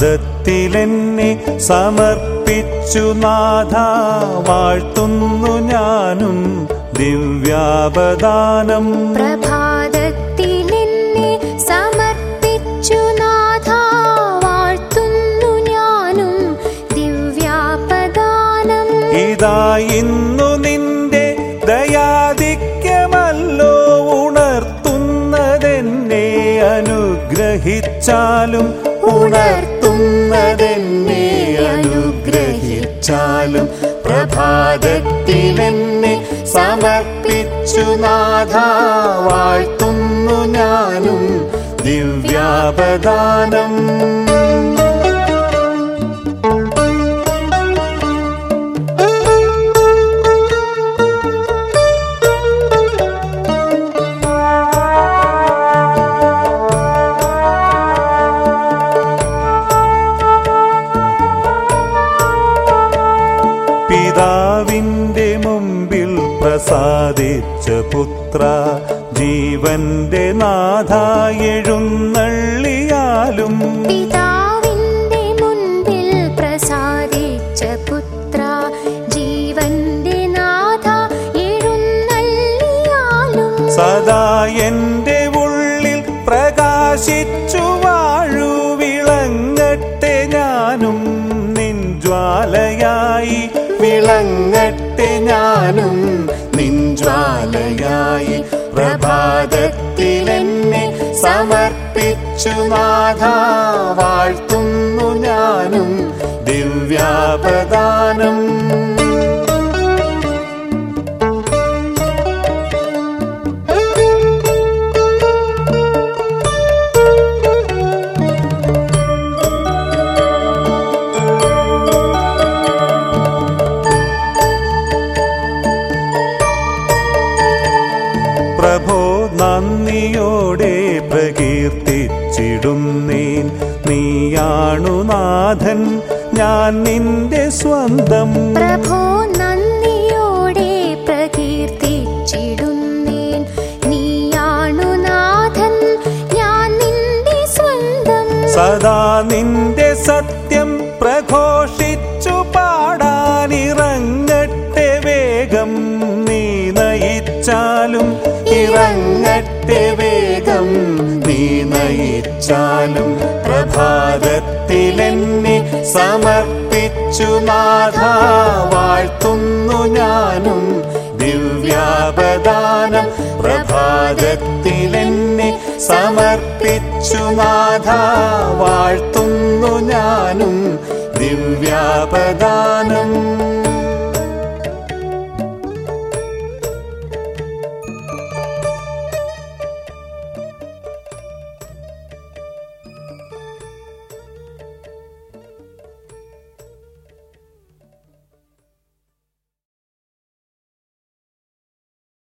പ്രഭാതത്തിലെന്നെ സമർപ്പിച്ചു നാഥ വാഴ്ത്തുന്നു ഞാനും ദിവ്യാപദാനം പ്രഭാതത്തിലെന്നെ സമർപ്പിച്ചു നാഥ വാഴ്ത്തുന്നു ഞാനും ദിവ്യാപദാനം ഇതാ ഇന്നു നിന്റെ ദയാധിക്യമല്ലോ ഉണർത്തുന്നതെന്നെ അനുഗ്രഹിച്ചാലും ഉണർത്തുന്നതെന്നെ അനുഗ്രഹിച്ചാലും പ്രഭാതത്തിലെന്നെ സമർപ്പിച്ചു നാഥ വാഴ്ത്തുന്നു ഞാനും ദിവ്യാപദാനം പിതാവിന്റെ മുമ്പിൽ പ്രസാദിച്ച പുത്ര ജീവന്റെ നാഥ എഴുന്നള്ളിയാലും പിതാവിന്റെ മുൻപിൽ പ്രസാദിച്ച പുത്ര ജീവന്റെ നാഥ എഴുന്നള്ളിയാലും സദാ എന്റെ ഉള്ളിൽ പ്രകാശിച്ചു വാഴു വിളങ്ങട്ടെ ഞാനും നിൻ ജ്വാലയായി വിളങ്ങട്ടെ ഞാനും നിൻ ജ്വാലയായി പ്രഭാതത്തിലെന്നെ സമർപ്പിച്ചു നാഥ വാഴ്ത്തുന്നു ഞാനും ദിവ്യാപദാനം പ്രഭോ നന്ദിയോടെ പ്രകീർത്തിച്ചിടുന്നേൻ നീയാണു നാഥൻ ഞാൻ നിന്റെ സ്വന്തം പ്രഭോ നന്ദിയോടെ പ്രകീർത്തിച്ചിടുന്നേൻ നീയാണു നാഥൻ ഞാൻ നിന്റെ സ്വന്തം സദാ നിന്റെ സത്യം പ്രഘോഷിച്ചു പാടാനിറങ്ങട്ടെ വേഗം നീ നയിച്ചാലും ഇറങ്ങട്ടെ വേഗം നീ നയിച്ചാലും പ്രഭാതത്തിലെന്നെ സമർപ്പിച്ചു നാഥ വാഴ്ത്തുന്നു ഞാനും ദിവ്യാപദാനം പ്രഭാതത്തിലെന്നെ സമർപ്പിച്ചു നാഥ വാഴ്ത്തുന്നു